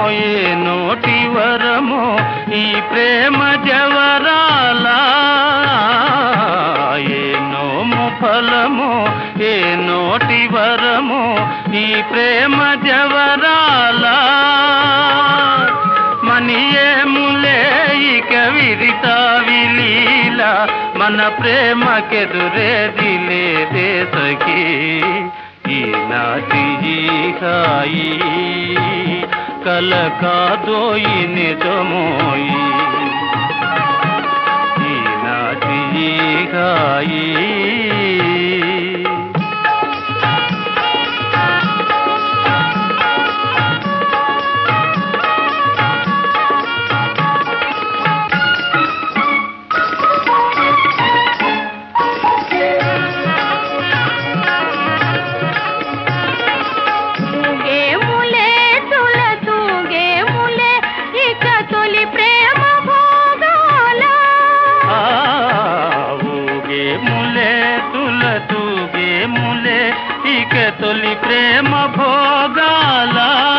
ఏ నోటి వరమో ఈ ప్రేమ జవరాల ఏ నోము ఫలమో ఏ నోటి వరమో ఈ ప్రేమ జవరాల మనియేములే ఇక విరిత విలీల మన ప్రేమకెదురేది లేదే సఖీ ఈనాటి ఈ హాయి కల కాదోయి నిజమోయి ఈనాటి ఈ హాయి తూగేములే తుల తూగేములే ఇక తొలి ప్రేమ భోగాల ఆ, ఊగే ములే తుల తూగే ములే ఇక తొలి ప్రేమ భోగాల